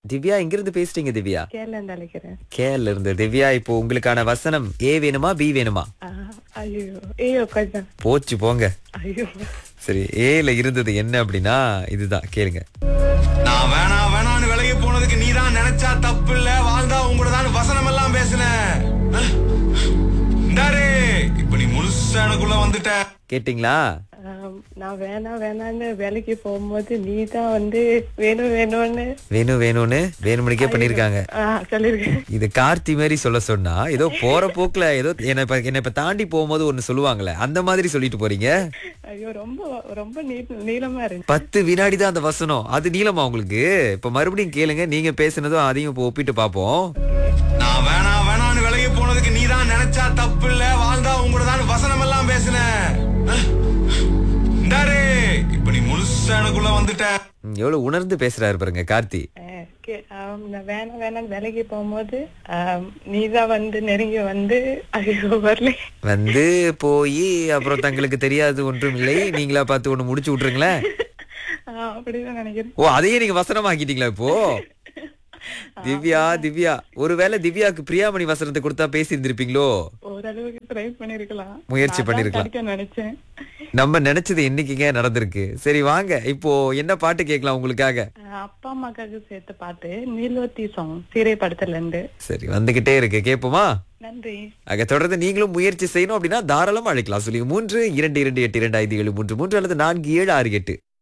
திவ்யா எங்கிருந்து பேசுறீங்க திவ்யா கேரளா அழைக்கிறேன் கேரள இருந்து திவ்யா இப்போ உங்களுக்கான வசனம் ஏ வேணுமா பி வேணுமா ஐயோ ஐயோ கொஞ்சம் போச்சு போங்க ஐயோ சரி ஏல இருந்தது என்ன அப்படின்னா இதுதான் கேளுங்க நான் வேணா வேணான்னு விலகி போனதுக்கு நீ தான் நினைச்சா தப்பு இல்ல வாழ்ந்தா உங்களோட தான் வசனம் எல்லாம் பேசுன இந்தாரு இப்ப நீ முழுசா எனக்குள்ள வந்துட்ட கேட்டிங்களா ஆம், நான் வேணாம் வேணான்னு வேலைக்கு போகும்போது நீ தான் வந்து வேணும் வேணும்னு வேணும் வேணும்னு வேணுமணிக்கே பண்ணிருக்காங்க ஆ, சொல்லிருக்கேன் இது கார்த்தி மாதிரி சொல்ல சொன்னா ஏதோ போற போக்குல ஏதோ என்ன இப்ப என்ன இப்ப தாண்டி போகும்போது ஒண்ணு சொல்லுவாங்கல்ல அந்த மாதிரி சொல்லிட்டு போறீங்க ஐயோ ரொம்ப ரொம்ப நீ- நீளமா இருக்கு பத்து வினாடி தான் அந்த வசனம் அது நீளமா உங்களுக்கு இப்ப மறுபடியும் கேளுங்க நீங்க பேசுனதும் அதையும் இப்ப ஒப்பிட்டு பாப்போம் நான் வேணா வேணான்னு விலகி போனதுக்கு நீ தான் நினைச்சா தப்பு இல்ல வாழ்ந்தா உங்களோட தான் வசனம் எல்லாம் பேசுன இந்தாரு இப்ப நீ முழுசா எனக்குள்ள வந்துட்ட ம், எவ்வளவு உணர்ந்து பேசுறாரு பாருங்க கார்த்தி ஆ, கே- ஆம், நான் வேணாம் வேணாம் வேலைக்கு போகும்போது ஆம், நீதான் வந்து நெருங்கி வந்து ஐயோ வரல வந்து போய் அப்புறம் தங்களுக்கு தெரியாது ஒன்றும் இல்லை நீங்களா பார்த்து ஒண்ணு முடிச்சு விட்டுருங்களேன் ஆ, அப்படிதான் நினைக்கிறேன் ஓ அதையே நீங்க வசனமாக்கிட்டீங்களா இப்போ திவ்யா திவ்யா ஒருவேளை திவ்யாக்கு பிரியாமணி வசனத்தை கொடுத்தா பேசி இருந்திருப்பீங்களோ ஓரளவுக்கு ட்ரை பண்ணிருக்கலாம் முயற்சி நான் பண்ணிருக்கலாம். கிடைக்க நினைச்சேன் நம்ம நினைச்சது என்னைக்குங்க நடந்திருக்கு சரி வாங்க இப்போ என்ன பாட்டு கேட்கலாம் உங்களுக்காக ஆ, அப்பா அம்மாக்காக சேர்த்து பாட்டு நீலோத்தி சாங் சீரை படத்துல இருந்து சரி வந்துகிட்டே இருக்கு கேட்போமா நன்றி ஆக தொடர்ந்து நீங்களும் முயற்சி செய்யணும் அப்படின்னா தாராளமா அழைக்கலாம் சொல்லி மூன்று இரண்டு இரண்டு எட்டு இரண்டு ஐந்து ஏழு மூன்று மூன்று அல்லது நான்கு ஏழு ஆறு எட்டு